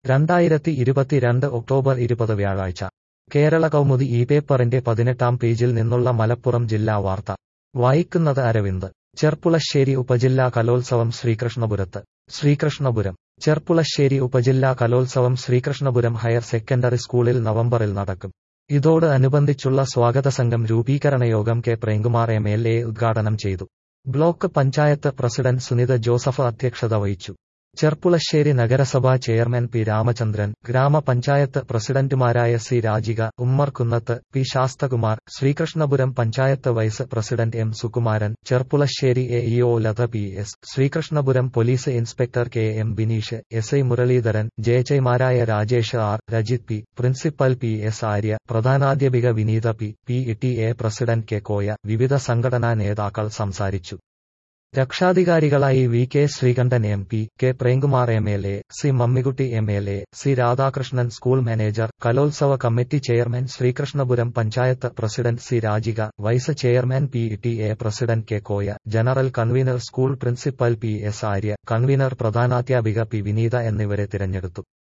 രണ്ടായിരത്തി ഇരുപത്തിരണ്ട് ഒക്ടോബർ ഇരുപത് വ്യാഴാഴ്ച കേരള കൗമുദി ഈ പേപ്പറിന്റെ പതിനെട്ടാം പേജിൽ നിന്നുള്ള മലപ്പുറം ജില്ലാ വാർത്ത വായിക്കുന്നത് അരവിന്ദ് ചെർപ്പുളശ്ശേരി ഉപജില്ലാ കലോത്സവം ശ്രീകൃഷ്ണപുരത്ത് ശ്രീകൃഷ്ണപുരം ചെർപ്പുളശ്ശേരി ഉപജില്ലാ കലോത്സവം ശ്രീകൃഷ്ണപുരം ഹയർ സെക്കൻഡറി സ്കൂളിൽ നവംബറിൽ നടക്കും ഇതോട് അനുബന്ധിച്ചുള്ള സ്വാഗത സംഘം രൂപീകരണ യോഗം K Premkumar M L A ഉദ്ഘാടനം ചെയ്തു ബ്ലോക്ക് പഞ്ചായത്ത് പ്രസിഡന്റ് സുനിത ജോസഫ് അധ്യക്ഷത വഹിച്ചു ചെർപ്പുളശ്ശേരി നഗരസഭാ ചെയർമാൻ പി രാമചന്ദ്രൻ ഗ്രാമപഞ്ചായത്ത് പ്രസിഡന്റുമാരായ C Rajika Ummer Kunnath P Sasthakumar Sreekrishnapuram panchayat vice president M Sukumaran Cherpulassery A E O Latha P S Sreekrishnapuram police inspector K M Bineesh S I Muraleedharan ജയജയ്മാരായ Rajesh R Rajith P principal P S Arya പ്രധാനാധ്യാപിക Vineetha P P T A president K Koya വിവിധ സംഘടനാ നേതാക്കൾ സംസാരിച്ചു രക്ഷാധികാരികളായി V K Sreekandan M P K Premkumar M L A C Mammikutty M L A C Radhakrishnan school manager കലോത്സവ committee chairman Sreekrishnapuram panchayat president C Rajika vice chairman P T A president K Koya general convener school principal P S Arya convener പ്രധാനാധ്യാപിക P Vineetha എന്നിവരെ തിരഞ്ഞെടുത്തു